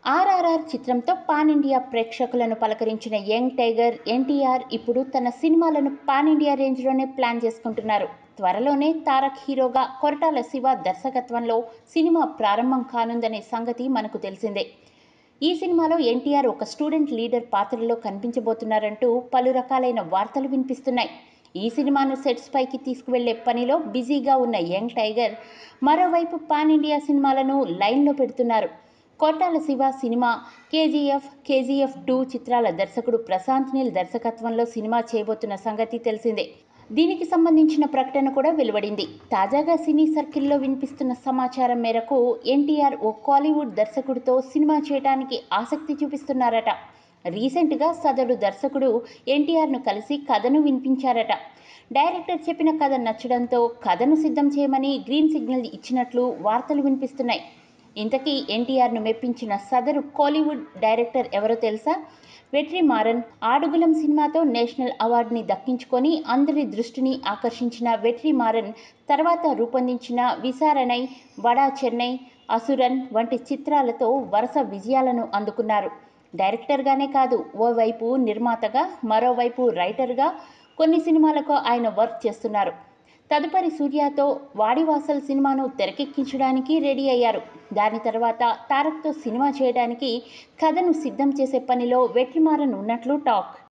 ఆర్ఆర్ఆర్ చిత్రంతో pan India ప్రేక్షకులను పలకరించిన young tiger NTR ఇప్పుడు తన సినిమాలను పాన్ ఇండియా రేంజ్లోనే ప్లాన్ చేసుకుంటున్నారు త్వరలోనే తారక్ హీరోగా కొరటాల శివ దర్శకత్వంలో సినిమా ప్రారంభం కానుందనే సంగతి మనకు తెలిసిందే ఈ సినిమాలో ఎన్టీఆర్ ఒక స్టూడెంట్ లీడర్ పాత్రలో కనిపించబోతున్నారంటూ పలు రకాలైన వార్తలు వినిపిస్తున్నాయి ఈ సినిమాను సెట్స్ పైకి తీసుకువెళ్లే పనిలో బిజీగా ఉన్న యంగ్ టైగర్ మరోవైపు పాన్ ఇండియా సినిమాలను లైన్లో పెడుతున్నారు Koratala Siva cinema KGF KGF two చిత్రాల దర్శకుడు ప్రశాంత్ నీల్ దర్శకత్వంలో సినిమా చేయబోతున్న సంగతి తెలిసిందే దీనికి సంబంధించిన ప్రకటన కూడా వెలువడింది తాజాగా సినీ సర్కిల్లో వినిపిస్తున్న సమాచారం మేరకు ఎన్టీఆర్ ఓ కాలీవుడ్ దర్శకుడితో సినిమా చేయడానికి ఆసక్తి చూపిస్తున్నారట రీసెంట్గా సదరు దర్శకుడు ఎన్టీఆర్ను కలిసి కథను వినిపించారట డైరెక్టర్ చెప్పిన కథ నచ్చడంతో కథను సిద్ధం చేయమని గ్రీన్ సిగ్నల్ ఇచ్చినట్లు వార్తలు వినిపిస్తున్నాయి ఇంతకీ ఎన్టీఆర్ను మెప్పించిన సదరు కోలీవుడ్ డైరెక్టర్ ఎవరో తెలుసా వెట్రి మారన్ ఆడుగులం సినిమాతో నేషనల్ అవార్డుని దక్కించుకొని అందరి దృష్టిని ఆకర్షించిన వెట్రి మారన్ తర్వాత రూపొందించిన విసారణై వడా చెన్నై అసురన్ వంటి చిత్రాలతో వరుస విజయాలను అందుకున్నారు డైరెక్టర్గానే కాదు ఓవైపు నిర్మాతగా మరోవైపు రైటర్గా కొన్ని సినిమాలకు ఆయన వర్క్ చేస్తున్నారు తదుపరి సూర్యతో వాడివాసల్ సినిమాను తెరకెక్కించడానికి రెడీ అయ్యారు దాని తర్వాత తారక్తో సినిమా చేయడానికి కథను సిద్ధం చేసే పనిలో వెట్రిమారన్ ఉన్నట్లు టాక్